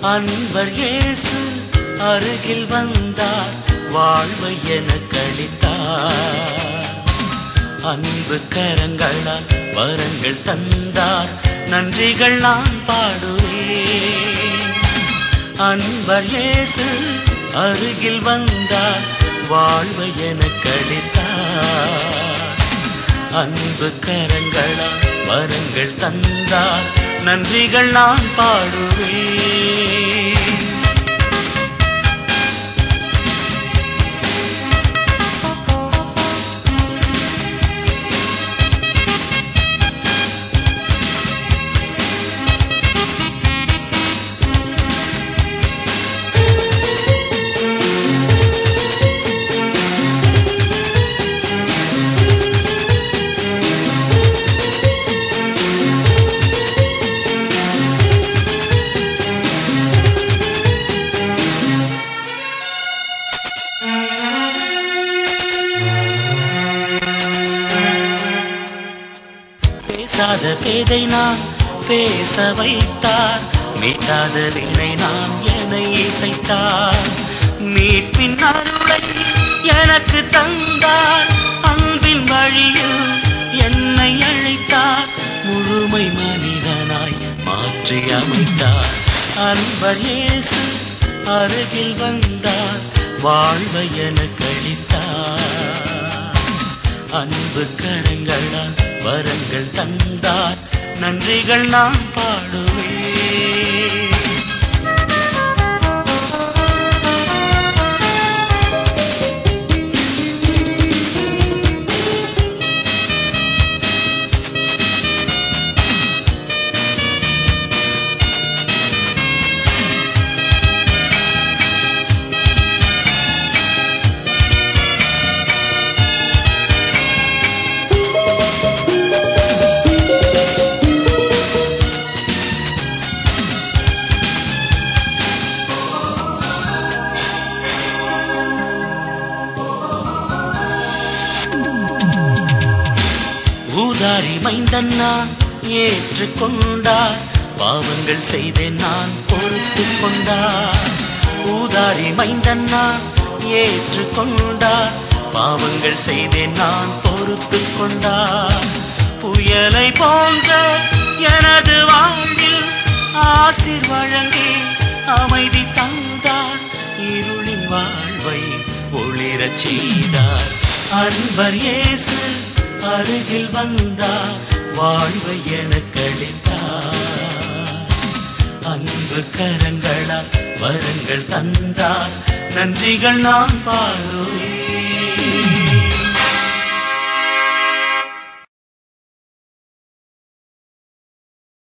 அன்பர் இயேசு அருகில் வந்தார் வாழ்வை எனக்கு அளித்தார் அன்பு கரங்களால் வரங்கள் தந்தார் நன்றிகள் நான் பாடுவேன் அன்பர் இயேசு அருகில் வந்தார் வாழ்வை எனக்கு அளித்தார் அன்பு கரங்களால் வரங்கள் தந்தார் நன்றிகள் நான் பாடுவேன் பேசாத பேதை நான் பேச வைத்தார் மீட்டாத வீணை நான் என்னை இசைத்தார் மீட்பின் அருளை எனக்கு தந்தார் அன்பின் வழியில் என்னை அழைத்தார் முழுமை மனிதனாய் மாற்றி அமைத்தார் அன்பர் இயேசு அருகில் வந்தார் வாழ்வை எனக்கு அளித்தார் அன்பு கரங்களால் வரங்கள் தந்தார் நன்றிகள் நான் பாடுவேன் ஊதாரி மைந்தன் நான் ஏற்றுக்கொண்டார் பாவங்கள் செய்தேன் நான் பொறுத்து கொண்டார் ஊதாரி மைந்தன் நான் ஏற்றுக்கொண்டார் பாவங்கள் செய்தேன் நான் பொறுத்து கொண்டார் புயலை போன்ற எனது வாழ்வில் ஆசிர் வழங்கி அமைதி தந்தார் இருளின் வாழ்வை ஒளிரச் செய்தார் அன்பர் இயேசு அருகில் வந்தார் வாழ்வை எனக்கு அளித்தார் அன்பு கரங்களால் வரங்கள் தந்தார் நன்றிகள் நான் பாடுவேன்